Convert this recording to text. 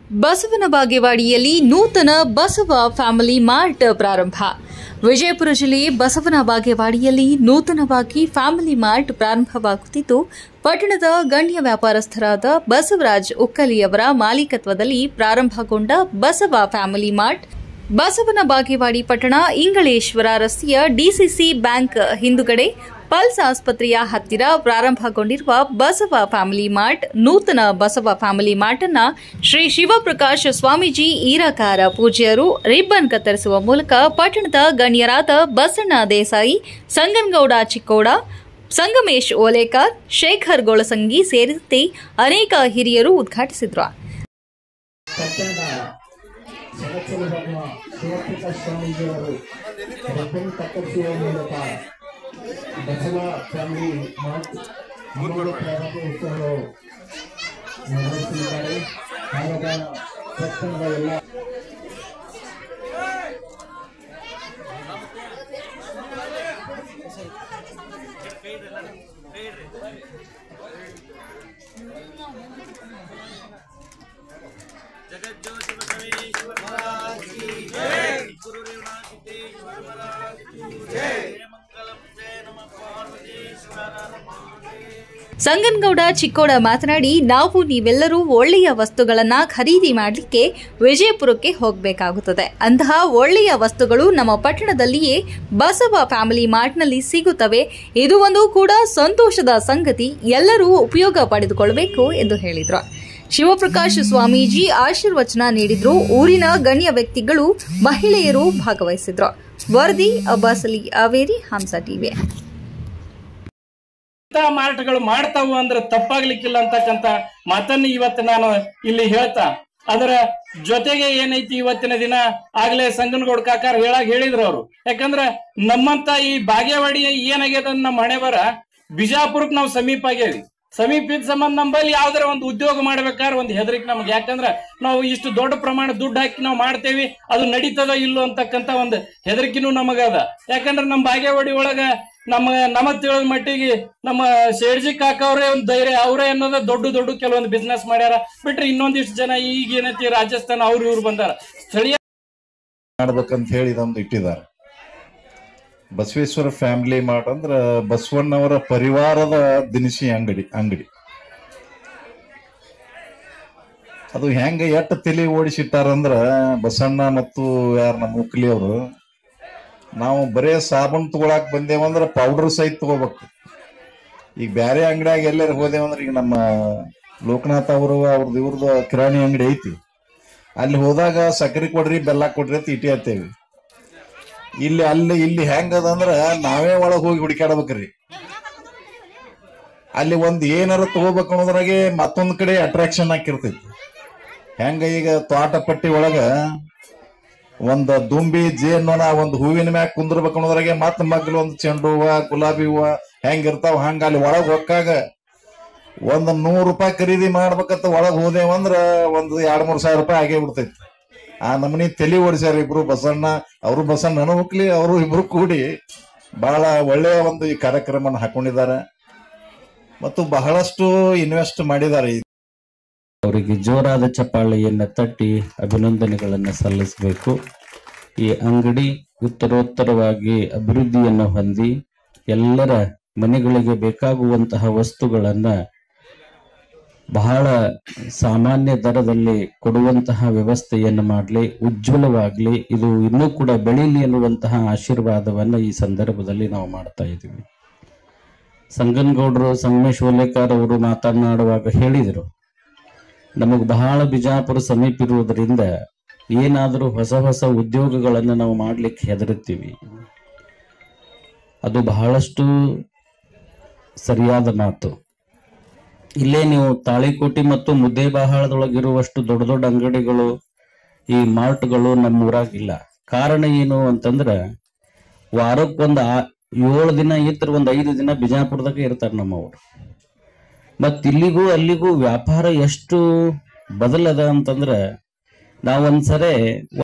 ಬಸವನ ಬಾಗೇವಾಡಿಯಲ್ಲಿ ನೂತನ Basava family mart ಪ್ರಾರಂಭ ವಿಜಯಪುರ ಜಿಲ್ಲೆ ಬಸವನ ಬಾಗೇವಾಡಿಯಲ್ಲಿ ನೂತನವಾಗಿ ಫ್ಯಾಮಿಲಿ ಮಾರ್ಟ್ ಪ್ರಾರಂಭವಾಗುತ್ತಿದ್ದು ಪಟ್ಟಣದ ಗಣ್ಯ ವ್ಯಾಪಾರಸ್ಥರಾದ ಬಸವರಾಜ್ ಉಕ್ಕಲಿಯವರ ಮಾಲೀಕತ್ವದಲ್ಲಿ ಪ್ರಾರಂಭಗೊಂಡ ಬಸವ ಫ್ಯಾಮಿಲಿ ಮಾರ್ಟ್ ಬಸವನ ಬಾಗೇವಾಡಿ ಪಟ್ಟಣ ಇಂಗಳೇಶ್ವರ ರಸ್ತೆಯ ಡಿಸಿಸಿ ಬ್ಯಾಂಕ್ ಹಿಂದುಗಡೆ ಪಲ್ಸ್ ಆಸ್ಪತ್ರೆಯ ಹತ್ತಿರ ಪ್ರಾರಂಭಗೊಂಡಿರುವ ಬಸವ ಫ್ಯಾಮಿಲಿ ಮಾರ್ಟ್ ನೂತನ ಬಸವ ಫ್ಯಾಮಿಲಿ ಮಾರ್ಟ್ ಅನ್ನ ಶ್ರೀ ಶಿವಪ್ರಕಾಶ್ ಸ್ವಾಮೀಜಿ ಈರಕಾರ ಪೂಜ್ಯರು ರಿಬ್ಬನ್ ಕತ್ತರಿಸುವ ಮೂಲಕ ಪಟ್ಟಣದ ಗಣ್ಯರಾದ ಬಸಣ್ಣ ದೇಸಾಯಿ ಸಂಗನಗೌಡ ಚಿಕ್ಕೋಡ ಸಂಗಮೇಶ್ ಓಲೇಕರ್ ಶೇಖರ್ ಗೊಳಸಂಗಿ ಸೇರಿದಂತೆ ಅನೇಕ ಹಿರಿಯರು ಉದ್ಘಾಟಿಸಿದರು ಪಟ್ಟಣದ ಸದಸ್ಯರು ಬರುವ ಶಿವಪ್ರಕಾಶ್ ಸ್ವಾಮೀಜಿಯವರು ರಿಬ್ಬನ್ ಕತ್ತರಿಸುವ ಮೂಲಕ ಬಸವ ಫ್ಯಾಮಿಲಿ ಮಾರ್ಟ್ ಹನ್ನೊಂದು ಪ್ರಾರಂಭ ಉತ್ಸವಗಳು ನಿರ್ವಹಿಸಲಿದ್ದಾರೆ ಆಗ ಪಟ್ಟಣದ ಎಲ್ಲ जगज्योति बसवेश्वर महाराज की जय गुरु रेवनाथ सिद्धेश्वर महाराज की जय मंगलम जय नमः पार्वतीश्वर ಸಂಗನಗೌಡ ಚಿಕ್ಕೋಡ ಮಾತನಾಡಿ ನಾವು ನೀವೆಲ್ಲರೂ ಒಳ್ಳೆಯ ವಸ್ತುಗಳನ್ನ ಖರೀದಿ ಮಾಡಲಿಕ್ಕೆ ವಿಜಯಪುರಕ್ಕೆ ಹೋಗಬೇಕಾಗುತ್ತದೆ ಅಂತಹ ಒಳ್ಳೆಯ ವಸ್ತುಗಳು ನಮ್ಮ ಪಟ್ಟಣದಲ್ಲಿಯೇ ಬಸವ ಫ್ಯಾಮಿಲಿ ಮಾರ್ಟ್ನಲ್ಲಿ ಸಿಗುತ್ತವೆ ಇದು ಒಂದು ಕೂಡ ಸಂತೋಷದ ಸಂಗತಿ ಎಲ್ಲರೂ ಉಪಯೋಗ ಪಡೆದುಕೊಳ್ಳಬೇಕು ಎಂದು ಹೇಳಿದರು ಶಿವಪ್ರಕಾಶ್ ಸ್ವಾಮೀಜಿ ಆಶೀರ್ವಚನ ನೀಡಿದ್ರು ಊರಿನ ಗಣ್ಯ ವ್ಯಕ್ತಿಗಳು ಮಹಿಳೆಯರು ಭಾಗವಹಿಸಿದ್ರು ವರದಿ ಅಬ್ಬಾಸ್ ಅಲಿ ಅವೇರಿ ಹಂಸ ಟಿವಿ ಇಂಥ ಮಾರಾಟಗಳು ಮಾಡ್ತಾವು ಅಂದ್ರೆ ತಪ್ಪಾಗ್ಲಿಕ್ಕಿಲ್ಲ ಅಂತಕ್ಕಂತ ಮಾತನ್ನ ಇವತ್ತು ನಾನು ಇಲ್ಲಿ ಹೇಳ್ತಾ ಅದರ ಜೊತೆಗೆ ಏನೈತಿ ಇವತ್ತಿನ ದಿನ ಆಗ್ಲೇ ಸಂಗನಗೌಡ ಕಾಕಾರ ಹೇಳಾಗ ಹೇಳಿದ್ರು ಅವರು ಯಾಕಂದ್ರ ನಮ್ಮಂತ ಈ ಬಾಗೇವಾಡಿ ಏನಾಗ್ಯದ ನಮ್ಮ ಹಣೆ ಬರ ಬಿಜಾಪುರಕ್ ನಾವು ಸಮೀಪ ಆಗ್ಯಾವಿ ಸಮೀಪ ಇದ್ದ ಸಂಬಂಧ ನಂಬಲ್ಲಿ ಯಾವ್ದಾರ ಒಂದು ಉದ್ಯೋಗ ಮಾಡ್ಬೇಕಾದ್ರೆ ಒಂದು ಹೆದರಿಕೆ ನಮ್ಗೆ ಯಾಕಂದ್ರ ನಾವು ಇಷ್ಟು ದೊಡ್ಡ ಪ್ರಮಾಣ ದುಡ್ಡು ಹಾಕಿ ನಾವು ಮಾಡ್ತೇವಿ ಅದು ನಡೀತದ ಇಲ್ಲೋ ಅಂತಕ್ಕಂತ ಒಂದು ಹೆದರಿಕೆನೂ ನಮಗದ ಯಾಕಂದ್ರ ನಮ್ಮ ಬಾಗೇವಾಡಿ ಒಳಗ ನಮ್ಮ ನಮ್ಮ ತಿಳಿದ ಮಟ್ಟಿಗೆ ನಮ್ಮ ಶೇರ್ಜಿ ಕಾಕ ಅವರೇ ಒಂದು ಧೈರ್ಯ ಅವರೇ ಅನ್ನೋದ ದೊಡ್ಡ ದೊಡ್ಡ ಕೆಲವೊಂದು ಬಿಸ್ನೆಸ್ ಮಾಡ್ಯಾರ ಬಿಟ್ರೆ ಇನ್ನೊಂದಿಷ್ಟು ಜನ ಈಗ ಏನೈತಿ ರಾಜಸ್ಥಾನ ಅವ್ರು ಇವ್ರು ಬಂದಾರ ಸ್ಥಳೀಯ ಮಾಡ್ಬೇಕಂತ ಹೇಳಿ ಇದೊಂದು ಇಟ್ಟಿದ್ದಾರೆ ಬಸವೇಶ್ವರ ಫ್ಯಾಮಿಲಿ ಮಾರ್ಟ್ ಅಂದ್ರ ಬಸವಣ್ಣವರ ಪರಿವಾರದ ದಿನಸಿ ಅಂಗಡಿ ಅಂಗಡಿ ಅದು ಹೆಂಗ ಎಟ್ಟ ತಲೆ ಓಡಿಸಿಟ್ಟಾರಂದ್ರ ಬಸಣ್ಣ ಮತ್ತು ಯಾರ ನಮ್ಮ ಉಕ್ಲಿ ಅವರು ನಾವು ಬರೇ ಸಾಬೂನ್ ತಗೊಳಕ್ ಬಂದೇವಂದ್ರ ಪೌಡರ್ ಸಹಿತ ತಗೋಬೇಕು ಈಗ ಬ್ಯಾರೆ ಅಂಗಡಿಯಾಗ ಎಲ್ಲಾರ ಹೋದೇವಂದ್ರ ಈಗ ನಮ್ಮ ಲೋಕನಾಥ್ ಅವರು ಅವ್ರದ್ದು ಇವ್ರದ್ದು ಕಿರಾಣಿ ಅಂಗಡಿ ಐತಿ ಅಲ್ಲಿ ಹೋದಾಗ ಸಕ್ಕರೆ ಕೊಡ್ರಿ ಬೆಲ್ಲ ಕೊಡ್ರಿ ಅಂತ ಇಟ್ಟಿ ಹತ್ತೇವಿ ಇಲ್ಲಿ ಅಲ್ಲಿ ಇಲ್ಲಿ ಹೆಂಗದ ಅಂದ್ರ ನಾವೇ ಒಳಗ್ ಹೋಗಿ ಹುಡುಕಾಡ್ಬೇಕ್ರಿ ಅಲ್ಲಿ ಒಂದ್ ಏನಾರ ತಗೋಬೇಕು ಅನ್ನೋದ್ರಾಗೆ ಮತ್ತೊಂದ್ ಕಡೆ ಅಟ್ರಾಕ್ಷನ್ ಹಾಕಿರ್ತೈತಿ ಹೆಂಗ ಈಗ ತೋಟ ಪಟ್ಟಿ ಒಳಗ ಒಂದ್ ದುಂಬಿ ಜೇನ್ನೊಣ ಒಂದ್ ಹೂವಿನ ಮ್ಯಾಗ ಕುಂದ್ರಬೇಕು ಅನ್ನೋದ್ರಾಗೆ ಮತ್ ಮಗ್ಲು ಒಂದ್ ಚೆಂಡು ಹೂವ ಗುಲಾಬಿ ಹೂವ ಹೆಂಗಿರ್ತಾವ ಹಂಗ ಅಲ್ಲಿ ಒಳಗ್ ಹೊಕ್ಕಾಗ ಒಂದ್ ನೂರ್ ರೂಪಾಯಿ ಖರೀದಿ ಮಾಡ್ಬೇಕಂತ ಒಳಗ್ ಹೋದೇವಂದ್ರ ಒಂದ್ ಎರಡ್ ಮೂರ್ ಸಾವಿರ ರೂಪಾಯಿ ಆಗೇ ಬಿಡ್ತೈತಿ ಆ ನಮನಿ ತಲಿ ಓಡಿಸ್ಯಾರ ಇಬ್ರು ಬಸಣ್ಣ ಅವರು ಬಸಣ್ಣ ಹೋಗ್ಲಿ ಅವರು ಇಬ್ರು ಕೂಡಿ ಬಹಳ ಒಳ್ಳೆಯ ಒಂದು ಈ ಕಾರ್ಯಕ್ರಮನ ಹಾಕೊಂಡಿದ್ದಾರೆ ಮತ್ತು ಬಹಳಷ್ಟು ಇನ್ವೆಸ್ಟ್ ಮಾಡಿದ್ದಾರೆ ಈ ಅವರಿಗೆ ಜೋರಾದ ಚಪ್ಪಾಳೆಯನ್ನ ತಟ್ಟಿ ಅಭಿನಂದನೆಗಳನ್ನು ಸಲ್ಲಿಸಬೇಕು ಈ ಅಂಗಡಿ ಉತ್ತರೋತ್ತರವಾಗಿ ಅಭಿವೃದ್ಧಿಯನ್ನು ಹೊಂದಿ ಎಲ್ಲರ ಮನೆಗಳಿಗೆ ಬೇಕಾಗುವಂತಹ ವಸ್ತುಗಳನ್ನ ಬಹಳ ಸಾಮಾನ್ಯ ದರದಲ್ಲಿ ಕೊಡುವಂತಹ ವ್ಯವಸ್ಥೆಯನ್ನು ಮಾಡಲಿ ಉಜ್ವಲವಾಗಲಿ ಇದು ಇನ್ನೂ ಕೂಡ ಬೆಳೀಲಿ ಎನ್ನುವಂತಹ ಆಶೀರ್ವಾದವನ್ನ ಈ ಸಂದರ್ಭದಲ್ಲಿ ನಾವು ಮಾಡ್ತಾ ಇದ್ದೀವಿ ಸಂಗನಗೌಡರು ಸಂಗಮೇಶ್ ಓಲೇಕರ್ ಅವರು ಮಾತನಾಡುವಾಗ ಹೇಳಿದರು ನಮಗೆ ಬಹಳ ಬಿಜಾಪುರ ಸಮೀಪ ಇರುವುದರಿಂದ ಏನಾದರೂ ಹೊಸ ಹೊಸ ಉದ್ಯೋಗಗಳನ್ನು ನಾವು ಮಾಡ್ಲಿಕ್ಕೆ ಹೆದರುತ್ತೀವಿ ಅದು ಬಹಳಷ್ಟು ಸರಿಯಾದ ಮಾತು ಇಲ್ಲೇ ನೀವು ತಾಳಿಕೋಟಿ ಮತ್ತು ಮುದ್ದೇಬಾಹಾಳದೊಳಗಿರುವಷ್ಟು ದೊಡ್ಡ ದೊಡ್ಡ ಅಂಗಡಿಗಳು ಈ ಮಾರ್ಟ್ಗಳು ನಮ್ಮ ಊರಾಗಿಲ್ಲ ಕಾರಣ ಏನು ಅಂತಂದ್ರ ವಾರಕ್ಕೊಂದು ಆ- ಏಳು ದಿನ ಇದ್ರ ಒಂದ್ ಐದು ದಿನ ಬಿಜಾಪುರದಾಗ ಇರ್ತಾರೆ ನಮ್ಮವರು ಮತ್ ಇಲ್ಲಿಗೂ ಅಲ್ಲಿಗೂ ವ್ಯಾಪಾರ ಎಷ್ಟು ಬದಲದ ಅಂತಂದ್ರ ನಾವ್ ಒಂದ್ಸರೆ